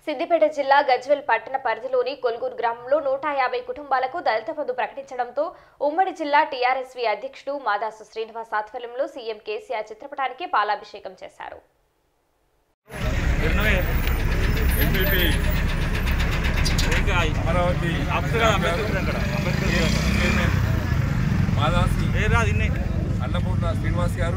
సిద్దిపేట జిల్లా గజ్వెల్ పట్టణ పరిధిలోని కొల్గూరు గ్రామంలో నూట యాభై కుటుంబాలకు దళిత బంధు ప్రకటించడంతో ఉమ్మడి జిల్లా టీఆర్ఎస్వి అధ్యక్షుడు మాదాసు శ్రీనివాస్ ఆధ్వర్యంలో సీఎం కేసీఆర్ చిత్రపటానికి పాలాభిషేకం చేశారు ఎంపీపీ ఇంకా అమరావతి అక్కడ అంబేద్కర్ అక్కడ అంబేద్కర్ చైర్మన్ మాదాసి వేరా దీన్ని అన్నపూర్ణ శ్రీనివాస్ గారు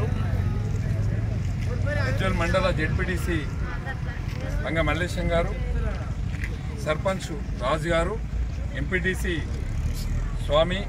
ఉజ్వల్ మండల జెడ్పీటీసీ రంగ మల్లేశం గారు సర్పంచ్ రాజు గారు ఎంపీటీసీ స్వామి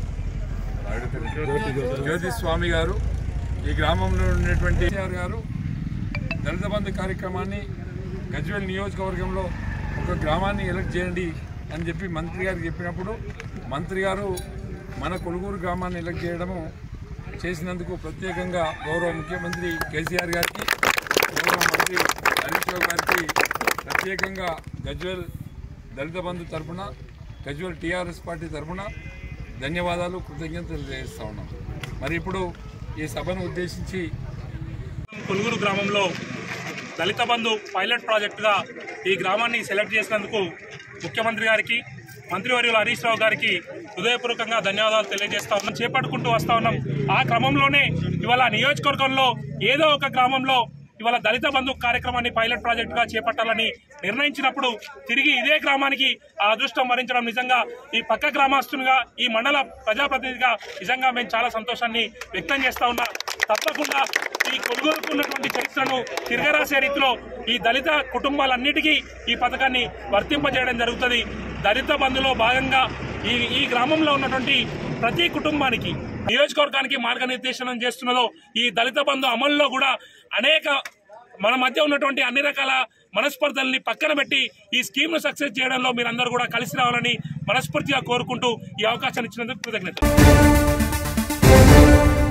జ్యోతి స్వామి గారు ఈ గ్రామంలో ఉన్నటువంటి కేసీఆర్ గారు దళిత బంధు కార్యక్రమాన్ని గజ్వేల్ నియోజకవర్గంలో ఒక గ్రామాన్ని ఎలక్ట్ చేయండి అని చెప్పి మంత్రి గారికి చెప్పినప్పుడు మంత్రి గారు మన కొలుగూరు గ్రామాన్ని ఎలక్ట్ చేయడము చేసినందుకు ప్రత్యేకంగా గౌరవ ముఖ్యమంత్రి కేసీఆర్ గారికి గౌరవ మంత్రి హరీష్ రావు గారికి ప్రత్యేకంగా గజ్వేల్ దళిత బంధు తరపున గజ్వేల్ టీఆర్ఎస్ పార్టీ తరపున ధన్యవాదాలు కృతజ్ఞతలు తెలియజేస్తా ఉన్నాం మరి ఇప్పుడు ఈ సభను ఉద్దేశించి కొలుగురు గ్రామంలో దళిత బంధు పైలట్ ప్రాజెక్టుగా ఈ గ్రామాన్ని సెలెక్ట్ చేసినందుకు ముఖ్యమంత్రి గారికి మంత్రివర్యులు హరీష్ రావు గారికి హృదయపూర్వకంగా ధన్యవాదాలు తెలియజేస్తా ఉన్నాం చేపట్టుకుంటూ వస్తా ఉన్నాం ఆ క్రమంలోనే ఇవాళ నియోజకవర్గంలో ఏదో ఒక గ్రామంలో ఇవాళ దళిత బంధు కార్యక్రమాన్ని పైలట్ ప్రాజెక్టుగా చేపట్టాలని నిర్ణయించినప్పుడు తిరిగి ఇదే గ్రామానికి ఆ అదృష్టం వరించడం నిజంగా ఈ పక్క గ్రామస్తునిగా ఈ మండల ప్రజాప్రతినిధిగా నిజంగా మేము చాలా సంతోషాన్ని వ్యక్తం చేస్తా ఉన్నా తప్పకుండా ఈ కొనుగోలుకు ఉన్నటువంటి చరిత్రను తిరగరాసే రీతిలో ఈ దళిత కుటుంబాలన్నిటికీ ఈ పథకాన్ని వర్తింపజేయడం జరుగుతుంది దళిత బంధులో భాగంగా ఈ ఈ గ్రామంలో ఉన్నటువంటి ప్రతి కుటుంబానికి నియోజకవర్గానికి మార్గనిర్దేశనం చేస్తున్నదో ఈ దళిత బంధు అమల్లో కూడా అనేక మన మధ్య ఉన్నటువంటి అన్ని రకాల మనస్పర్ధల్ని పక్కన పెట్టి ఈ స్కీమ్ను సక్సెస్ చేయడంలో మీరందరూ కూడా కలిసి రావాలని మనస్ఫూర్తిగా కోరుకుంటూ ఈ అవకాశాన్ని ఇచ్చినందుకు కృతజ్ఞత